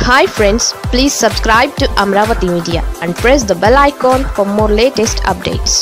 hi friends please subscribe to Amaravati media and press the bell icon for more latest updates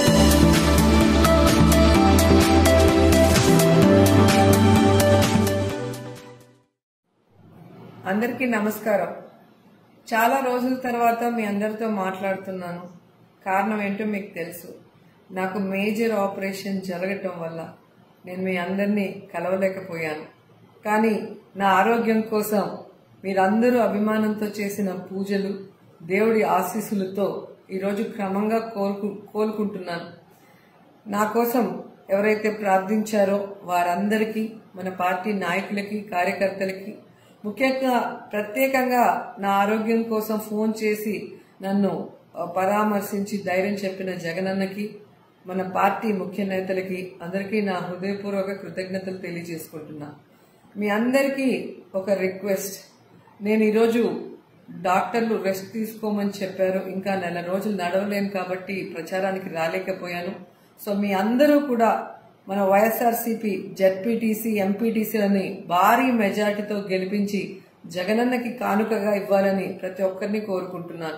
అందరికీ నమస్కారం చాలా రోజుల తర్వాత మీ అందరితో మాట్లాడుతున్నాను కారణం ఏంటో మీకు తెలుసు నాకు మేజర్ ఆపరేషన్ జరగటం వల్ల నేను మీ అందరినీ కలవలేకపోయాను కానీ నా ఆరోగ్యం కోసం మీరందరూ అభిమానంతో చేసిన పూజలు దేవుడి ఆశీస్సులతో ఈరోజు క్రమంగా కోలుకు కోలుకుంటున్నాను నా కోసం ఎవరైతే ప్రార్థించారో వారందరికీ మన పార్టీ నాయకులకి కార్యకర్తలకి ముఖ్యంగా ప్రత్యేకంగా నా ఆరోగ్యం కోసం ఫోన్ చేసి నన్ను ఆ, పరామర్శించి ధైర్యం చెప్పిన జగనన్నకి మన పార్టీ ముఖ్య నేతలకి అందరికీ నా హృదయపూర్వక కృతజ్ఞతలు తెలియజేసుకుంటున్నా మీ అందరికీ ఒక రిక్వెస్ట్ నేను ఈరోజు డాక్టర్లు రెస్ట్ తీసుకోమని చెప్పారు ఇంకా నెల రోజులు నడవలేను కాబట్టి ప్రచారానికి రాలేకపోయాను సో మీ అందరూ కూడా మన వైఎస్ఆర్సీపీ జెడ్పీటీసీ ఎంపీటీసీలని భారీ మెజార్టీతో గెలిపించి జగనన్నకి కానుకగా ఇవ్వాలని ప్రతి ఒక్కరిని కోరుకుంటున్నాను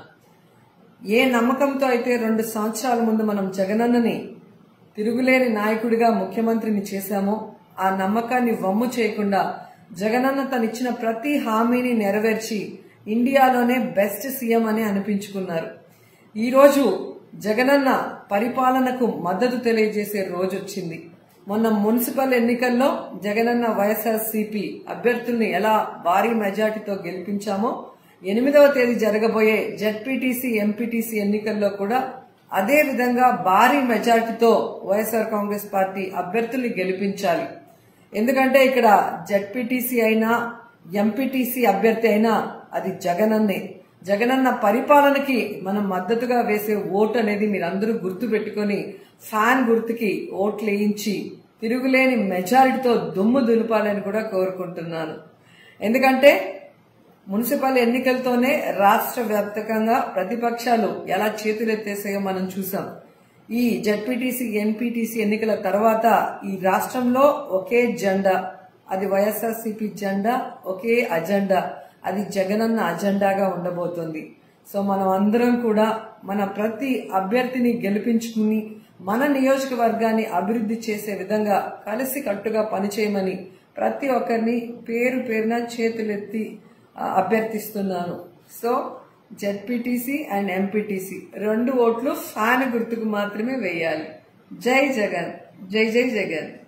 ఏ నమ్మకంతో అయితే రెండు సంవత్సరాల ముందు మనం జగనన్నని తిరుగులేని నాయకుడిగా ముఖ్యమంత్రిని చేశామో ఆ నమ్మకాన్ని వమ్ము చేయకుండా జగనన్న తనిచ్చిన ప్రతి హామీని నెరవేర్చి ఇండియాలోనే బెస్ట్ సీఎం అని అనిపించుకున్నారు ఈ రోజు జగనన్న పరిపాలనకు మద్దతు తెలియజేసే రోజు వచ్చింది మొన్న మున్సిపల్ ఎన్నికల్లో జగనన్న వైఎస్ఆర్సీపీ అభ్యర్థుల్ని ఎలా భారీ మెజార్టీతో గెలిపించామో ఎనిమిదవ తేదీ జరగబోయే జెడ్పీటీసీ ఎంపీటీసీ ఎన్నికల్లో కూడా అదే విధంగా భారీ మెజార్టీతో వైఎస్ఆర్ కాంగ్రెస్ పార్టీ అభ్యర్థుల్ని గెలిపించాలి ఎందుకంటే ఇక్కడ జెడ్పీటీసీ అయినా ఎంపీటీసీ అభ్యర్థి అయినా అది జగనన్నే జగనన్న పరిపాలనకి మనం మద్దతుగా వేసే ఓటు అనేది మీరందరూ గుర్తు పెట్టుకొని ఫ్యాన్ గుర్తుకి ఓట్లు వేయించి తిరుగులేని మెజారిటీతో దుమ్ము దులపాలని కూడా కోరుకుంటున్నాను ఎందుకంటే మున్సిపల్ ఎన్నికలతోనే రాష్ట్ర వ్యాప్తంగా ప్రతిపక్షాలు ఎలా చేతులెత్తేసాయో మనం చూసాం ఈ జడ్పీటీసీ ఎన్పీటీసీ ఎన్నికల తర్వాత ఈ రాష్ట్రంలో ఒకే జెండా అది వైఎస్ఆర్సీపీ జెండా ఒకే అజెండా అది జగనన్న అజెండాగా ఉండబోతోంది సో మనం అందరం కూడా మన ప్రతి అభ్యర్థిని గెలిపించుకుని మన నియోజకవర్గాన్ని అభివృద్ధి చేసే విధంగా కలిసి కట్టుగా పనిచేయమని ప్రతి ఒక్కరిని పేరు పేరున చేతులెత్తి ఆ, అభ్యర్థిస్తున్నాను సో జెడ్పీటీసీ అండ్ ఎంపీటీసీ రెండు ఓట్లు ఫ్యాన్ గుర్తుకు మాత్రమే వేయాలి జై జగన్ జై జై జగన్